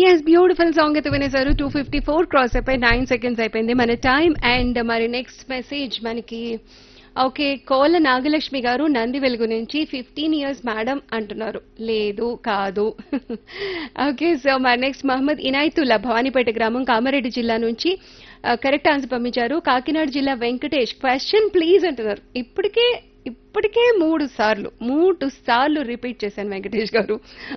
yes beautiful song అయితే వినేశారు two fifty four cross అయిపోయి నైన్ సెకండ్స్ అయిపోయింది మన టైం అండ్ మరి నెక్స్ట్ మెసేజ్ మనకి ఓకే కోల నాగలక్ష్మి గారు నంది వెలుగు నుంచి ఫిఫ్టీన్ ఇయర్స్ మేడం అంటున్నారు లేదు కాదు ఓకే సో మరి నెక్స్ట్ మహమ్మద్ ఇనాయతుల్లా భవానీపేట గ్రామం కామారెడ్డి జిల్లా నుంచి కరెక్ట్ ఆన్సర్ పంపించారు కాకినాడ జిల్లా వెంకటేష్ క్వశ్చన్ ప్లీజ్ అంటున్నారు ఇప్పటికే ఇప్పటికే మూడు సార్లు మూడు సార్లు రిపీట్ చేశాను వెంకటేష్ గారు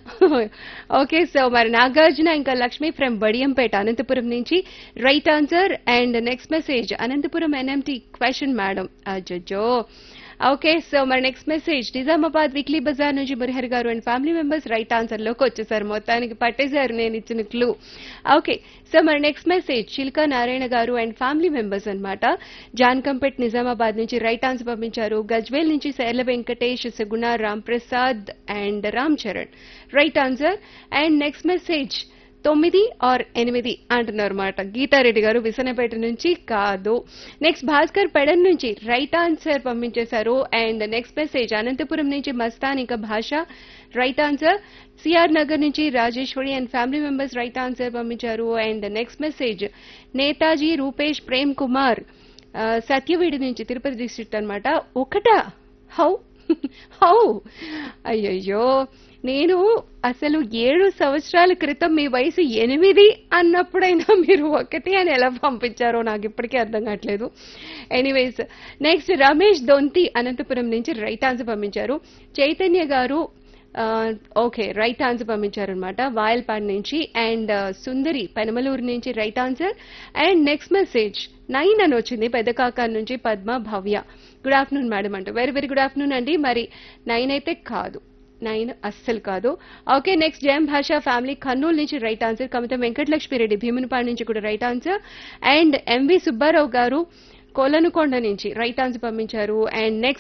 ఓకే సో మరి నాగార్జున ఇంకా లక్ష్మి ఫ్రమ్ బడియంపేట అనంతపురం నుంచి right answer and next message Anantapur NMT question madam అజ్జో ఓకే సో మరి next message Nizamabad weekly bazaar నుంచి Murihar garu and family members right answer లోకి వచ్చేసారు మొత్తానికి పట్టేశారు నేను ఇచ్చిన క్లూ ఓకే సో మరి next message Chilka Narayana garu and family members అన్నమాట జాన్కంపేట్ నిజామాబాద్ నుంచి రైట్ ఆన్సర్ పంపించారు గజ్వేల్ నుంచి Shaila Venkatesh Suguna Ram Prasad and Ram Charan right answer and next message తొమ్మిది ఆర్ ఎనిమిది అంటున్నారు మాట గీతారెడ్డి గారు విసనపేట నుంచి కాదు నెక్స్ట్ భాస్కర్ పెడన్ నుంచి రైట్ ఆన్సర్ పంపించేశారు అండ్ నెక్స్ట్ మెసేజ్ అనంతపురం నుంచి మస్తాన్ ఇంకా Basha right answer CR Nagar నుంచి Rajeshwari and family members right answer పంపించారు and next message Netaji Rupesh Prem Kumar ఆ, సత్యవేడి నుంచి తిరుపతి డిస్ట్రిక్ట్ అన్నమాట ఒకటా హౌ హౌ అయ్యయ్యో నేను అసలు ఏడు సంవత్సరాల క్రితం మీ వయసు ఎనిమిది అన్నప్పుడైనా మీరు ఒకటి అని ఎలా పంపించారో నాకు ఇప్పటికీ అర్థం కావట్లేదు ఎనీవేస్ నెక్స్ట్ రమేష్ దొంతి అనంతపురం నుంచి రైట్ ఆన్సర్ పంపించారు చైతన్య గారు ఆ, ఓకే రైట్ ఆన్సర్ పంపించారనమాట వాయల్పాడ్ నుంచి అండ్ సుందరి పెనమలూరు నుంచి right answer and next message nine అని వచ్చింది పెద్ద కాకా నుంచి Padma Bhavya good afternoon madam అంటూ వెరీ వెరీ గుడ్ ఆఫ్టర్నూన్ అండి మరి నైన్ అయితే కాదు నైన్ అస్సలు కాదు ఓకే నెక్స్ట్ జయం భాష ఫ్యామిలీ కర్నూలు నుంచి రైట్ ఆన్సర్ కవిత వెంకటలక్ష్మిరెడ్డి భీమునిపాడు నుంచి కూడా right answer and MV Subbarao garu Kolanukonda నుంచి రైట్ ఆన్సర్ పంపించారు అండ్ నెక్స్ట్